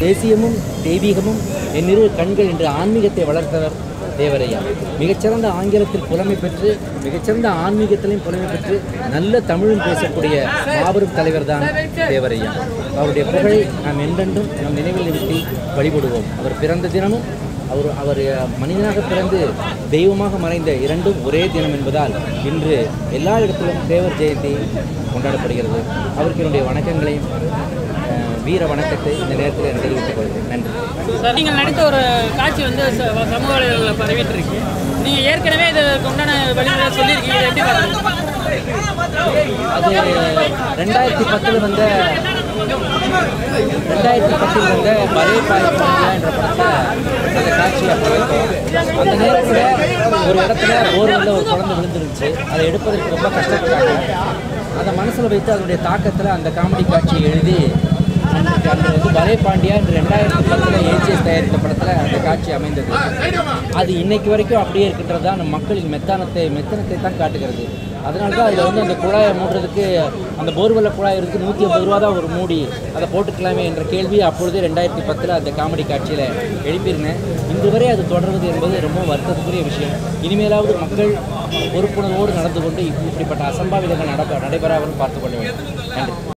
தேசியமும் தெய்வீகமும் என் இரு கண்கள் என்று ஆன்மீகத்தை வளர்த்தவர் தேவரையா மிகச்சிறந்த ஆங்கிலத்தில் புலமை பெற்று மிகச்சிறந்த ஆன்மீகத்திலையும் புலமை பெற்று நல்ல தமிழும் பேசக்கூடிய மாபெரும் தலைவர் தான் தேவரையா அவருடைய புகழை நாம் என்றென்றும் நம் நினைவில் நிறுத்தி வழிபடுவோம் அவர் பிறந்த தினமும் அவர் அவர் மனிதனாக பிறந்து தெய்வமாக மறைந்த இரண்டும் ஒரே தினம் என்பதால் இன்று எல்லா இடத்திலும் தேவர் ஜெயந்தி கொண்டாடப்படுகிறது அவருக்கு என்னுடைய வணக்கங்களையும் அஹ், வீர வணக்கத்தை இந்த நேரத்தில் நான் தெரிவித்துக் கொள்கிறேன் நன்றி சார் நீங்கள் நடித்த ஒரு காட்சி வந்து ச- சமூக வலைதளங்களில் பரவிட்டு இருக்கு நீங்கள் ஏற்கனவே இதுக்கு உண்டான வழிமுறை சொல்லியிருக்கீங்க இதை எப்படி பார்க்குறீங்க அது ரெண்டாயிரத்தி பத்தில் வந்த ரெண்டாயிரத்தி பத்தில் வந்த பலே பாய்ச்சல் என்ற படத்தில் அந்த காட்சியை பார்த்தோம் அந்த நேரத்தில் ஒரு இடத்துல ஓரில் ஒரு குழந்தை விழுந்துருந்துச்சு அதை எடுப்பதற்கு ரொம்ப கஷ்டப்பட்டாங்க அதை மனசில் வைத்து அதனுடைய தாக்கத்தில் அந்த காமெடி காட்சியை எழுதி அன்றைக்கு அன்று வந்து பலே பாண்டியா என்று ரெண்டாயிரத்தி பத்தில் ஏஜிஎஸ் தயாரித்த படத்தில் அந்த காட்சி அமைந்தது அது இன்னைக்கு வரைக்கும் அப்படியே இருக்கின்றது தான் நம் மக்களின் மெத்தானத்தை மெத்தனத்தை தான் காட்டுகிறது அதனால தான் அதில் வந்து அந்த குழாயை மூடுறதுக்கு அந்த போர்வெல்ல குழாய் இருக்கு நூற்றி ஐம்பது ரூபா தான் ஒரு மூடி அதை போட்டுக்கலாமே என்ற கேள்வி அப்பொழுதே ரெண்டாயிரத்தி பத்தில் அந்த காமெடி காட்சியில் எழுப்பியிருந்தேன் இன்று வரை அது தொடர்வது என்பது ரொம்ப வருத்தத்துக்குரிய விஷயம் இனிமேலாவது மக்கள் பொறுப்புணர்வோடு நடந்து கொண்டு இப்படிப்பட்ட அசம்பாவிதங்கள் நடக்க நடைபெறாமல் பார்த்துக் கொள்ள வேண்டும் நன்றி